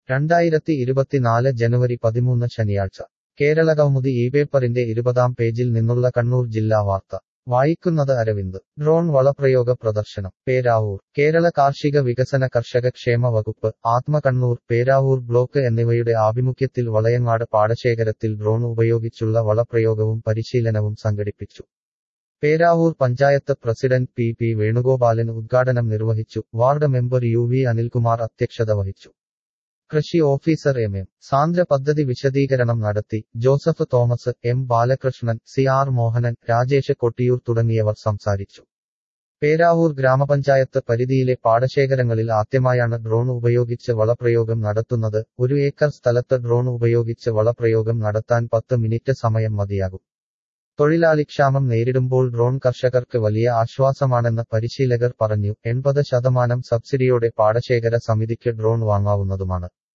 രണ്ടായിരത്തി ഇരുപത്തിനാല് ജനുവരി പതിമൂന്ന് ശനിയാഴ്ച കേരളകൗമുദി ഈ പേപ്പറിന്റെ ഇരുപതാം പേജിൽ നിന്നുള്ള കണ്ണൂർ ജില്ലാ വാർത്ത വായിക്കുന്നത് അരവിന്ദ് ഡ്രോൺ വളപ്രയോഗ പ്രദർശനം പേരാവൂർ കേരള കാർഷിക വികസന കർഷക ക്ഷേമ വകുപ്പ് ആത്മ കണ്ണൂർ പേരാവൂർ ബ്ലോക്ക് എന്നിവയുടെ ആഭിമുഖ്യത്തിൽ വളയങ്ങാട് പാടശേഖരത്തിൽ ഡ്രോൺ ഉപയോഗിച്ചുള്ള വളപ്രയോഗവും പരിശീലനവും സംഘടിപ്പിച്ചു Peravoor panchayat president P P Venugopalan ഉദ്ഘാടനം നിർവഹിച്ചു ward member U V Anilkumar അധ്യക്ഷത വഹിച്ചു കൃഷി ഓഫീസർ എം എം സാന്ദ്ര പദ്ധതി വിശദീകരണം നടത്തി Joseph Thomas M Balakrishnan C R Mohanan Rajesh Kottiyoor തുടങ്ങിയവർ സംസാരിച്ചു പേരാവൂർ ഗ്രാമപഞ്ചായത്ത് പരിധിയിലെ പാടശേഖരങ്ങളിൽ ആദ്യമായാണ് ഡ്രോൺ ഉപയോഗിച്ച് വളപ്രയോഗം നടത്തുന്നത് ഒരു ഏക്കർ സ്ഥലത്ത് ഡ്രോൺ ഉപയോഗിച്ച് വളപ്രയോഗം നടത്താൻ പത്ത് മിനിറ്റ് സമയം മതിയാകും തൊഴിലാളിക്ഷാമം നേരിടുമ്പോൾ ഡ്രോൺ കർഷകർക്ക് വലിയ ആശ്വാസമാണെന്ന് പരിശീലകർ പറഞ്ഞു എൺപത് ശതമാനം സബ്സിഡിയോടെ പാടശേഖര സമിതിക്ക് ഡ്രോൺ വാങ്ങാവുന്നതുമാണ്